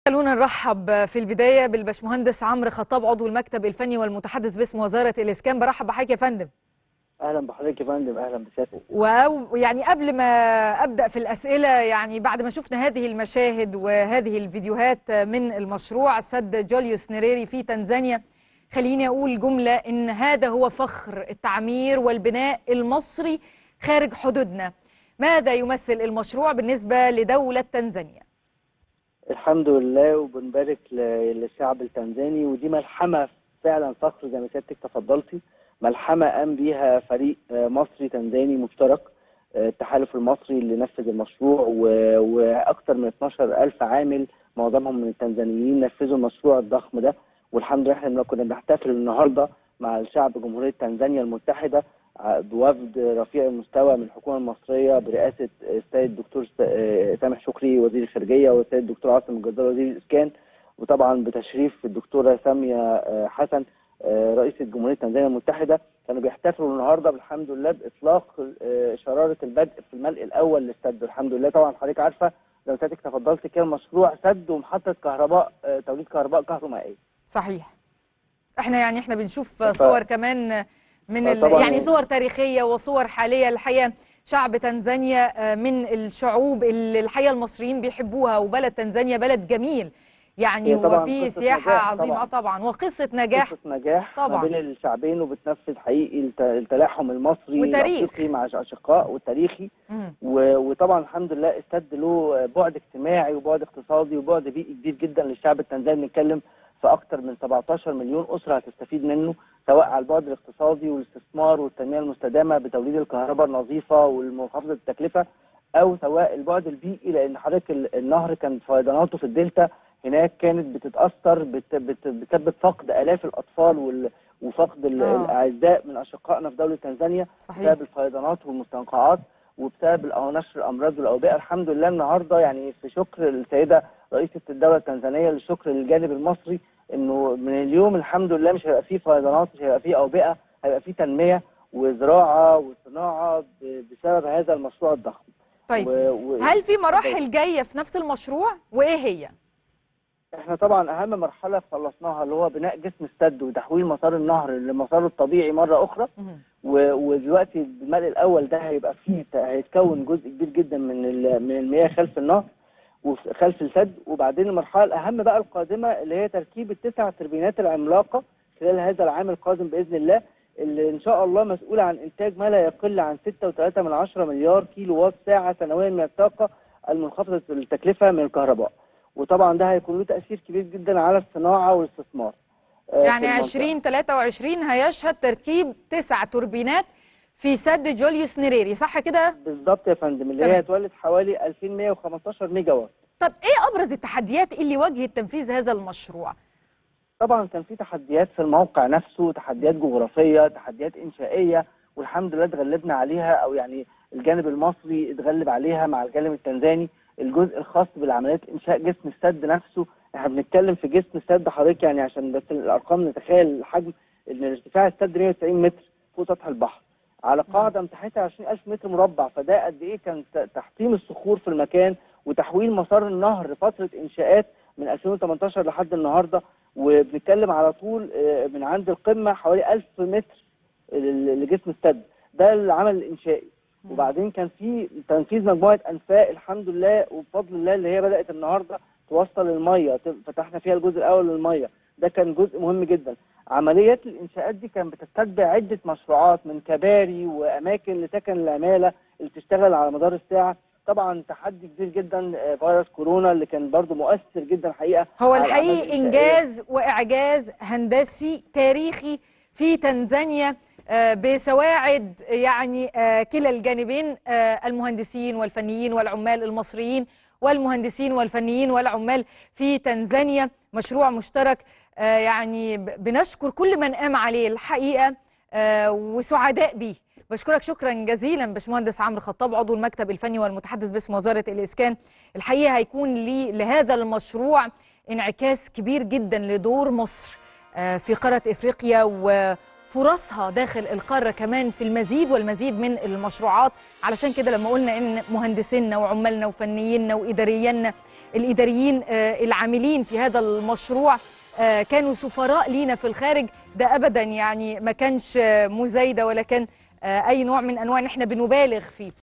خلونا نرحب في البداية بالباشمهندس عمرو خطاب عضو المكتب الفني والمتحدث باسم وزارة الإسكان برحب بحضرتك يا فندم اهلا بحضرتك يا فندم اهلا بسيادتك ويعني قبل ما أبدأ في الأسئلة يعني بعد ما شفنا هذه المشاهد وهذه الفيديوهات من المشروع سد جوليوس نيريري في تنزانيا خليني أقول جملة إن هذا هو فخر التعمير والبناء المصري خارج حدودنا ماذا يمثل المشروع بالنسبة لدولة تنزانيا؟ الحمد لله وبنبارك ل- للشعب التنزاني ودي ملحمه فعلا فخر زي ما سيادتك تفضلتي ملحمه قام بيها فريق آه، مصري تنزاني مشترك آه، التحالف المصري اللي نفذ المشروع و- واكثر من 12 الف عامل معظمهم من التنزانيين نفذوا المشروع الضخم ده والحمد لله احنا كنا بنحتفل النهارده مع الشعب جمهوريه تنزانيا المتحده ع- بوفد رفيع المستوى من الحكومه المصريه برئاسه السيد الدكتور س- آه، سامح شكري وزير الخارجيه والسيد الدكتور عاصم الجزار وزير الاسكان وطبعا بتشريف الدكتوره ساميه آه، حسن آه، رئيسه جمهوريه تنزانيا المتحده كانوا بيحتفلوا النهارده بالحمد لله باطلاق آه، شراره البدء في الملء الاول للسد الحمد لله طبعا حضرتك عارفه زي ما سيادتك تفضلت كده مشروع سد ومحطه كهرباء آه، توليد كهرباء كهرومائيه صحيح احنا يعني احنا بنشوف صور كمان من ال... فطبعاً- يعني صور تاريخية وصور حالية الحقيقة شعب تنزانيا آه، من الشعوب اللي الحقيقة المصريين بيحبوها وبلد تنزانيا بلد جميل يعني هي طبعاً وفي قصة سياحة نجاح عظيمة طبعاً. آه طبعا وقصة نجاح قصه نجاح طبعاً. ما بين الشعبين وبتنفذ حقيقي الت- التلاحم المصري وتاريخ. الافريقي مع الاشقاء والتاريخي مم. و- وطبعا الحمد لله السد له بعد اجتماعي وبعد اقتصادي وبعد بيئي كبير جدا للشعب التنزاني بنتكلم في اكثر من 17 مليون اسره هتستفيد منه سواء على البعد الاقتصادي والاستثمار والتنميه المستدامه بتوليد الكهرباء النظيفه والمنخفضه التكلفه او سواء البعد البيئي لان حضرتك ال- النهر كان فيضاناته في الدلتا هناك كانت بتتاثر بت- بت- بتسبب فقد الاف الاطفال وال- وفقد ال- آه. الاعزاء من اشقائنا في دوله تنزانيا صحيح بسبب الفيضانات والمستنقعات وبسبب الأو- نشر الامراض والاوبئه الحمد لله النهارده يعني في شكر السيده رئيسه الدوله التنزانيه للشكر للجانب المصري انه من اليوم الحمد لله مش هيبقى فيه فيضانات مش هيبقى فيه اوبئه هيبقى فيه تنميه وزراعه وصناعه ب- بسبب هذا المشروع الضخم طيب و... و... هل في مراحل جاية في نفس المشروع وإيه هي؟ احنا طبعا اهم مرحله خلصناها اللي هو بناء جسم السد وتحويل مسار النهر لمساره الطبيعي مره اخرى مم. و- ودلوقتي الملء الاول ده هيبقى فيه ت- هيتكون جزء كبير جدا من ال- من المياه خلف النهر وخلف السد وبعدين المرحله الاهم بقى القادمه اللي هي تركيب التسع تربينات العملاقه خلال هذا العام القادم باذن الله اللي ان شاء الله مسؤوله عن انتاج ما لا يقل عن 6.3 من عشرة مليار كيلو وات ساعه سنويا من الطاقه المنخفضه التكلفه من الكهرباء وطبعا ده هيكون له تاثير كبير جدا على الصناعه والاستثمار آه، في يعني المنطقة. 2023 هيشهد تركيب تسع توربينات في سد جوليوس نيريري صح كده؟ بالظبط يا فندم اللي تمام. هي هتولد حوالي 2115 ميجا وات طب ايه ابرز التحديات اللي واجهت تنفيذ هذا المشروع؟ طبعا كان في تحديات في الموقع نفسه تحديات جغرافيه تحديات انشائيه والحمد لله اتغلبنا عليها او يعني الجانب المصري اتغلب عليها مع الجانب التنزاني الجزء الخاص بالعمليات انشاء جسم السد نفسه احنا بنتكلم في جسم السد حضرتك يعني عشان بس الارقام نتخيل الحجم ان ارتفاع السد 190 متر فوق سطح البحر على قاعده مساحتها 20000 متر مربع فده قد ايه كان ت- تحطيم الصخور في المكان وتحويل مسار النهر فتره انشاءات من 2018 لحد النهارده وبنتكلم على طول آه، من عند القمه حوالي 1000 متر ل- لجسم السد ده العمل الانشائي وبعدين كان في تنفيذ مجموعه انفاق الحمد لله وبفضل الله اللي هي بدات النهارده توصل الميه ت- فتحنا فيها الجزء الاول للميه ده كان جزء مهم جدا عمليات الانشاءات دي كانت بتتبع عده مشروعات من كباري واماكن لسكن العماله اللي بتشتغل على مدار الساعه طبعا تحدي كبير جدا آه، فيروس كورونا اللي كان برضو مؤثر جدا حقيقه هو على الأعمال الحقيقي الإنشائية. انجاز واعجاز هندسي تاريخي في تنزانيا آه، بسواعد يعني آه، كلا الجانبين آه، المهندسين والفنيين والعمال المصريين والمهندسين والفنيين والعمال في تنزانيا مشروع مشترك آه، يعني ب- بنشكر كل من قام عليه الحقيقه آه، وسعداء بيه بشكرك شكرا جزيلا باشمهندس عمرو خطاب عضو المكتب الفني والمتحدث باسم وزاره الاسكان الحقيقه هيكون لي لهذا المشروع انعكاس كبير جدا لدور مصر آه، في قاره افريقيا وفرصها داخل القاره كمان في المزيد والمزيد من المشروعات علشان كده لما قلنا ان مهندسينا وعمالنا وفنيينا وادارينا الاداريين آه، العاملين في هذا المشروع آه، كانوا سفراء لينا في الخارج ده ابدا يعني ما كانش آه، مزايده ولا كان آه، اي نوع من انواع ان احنا بنبالغ فيه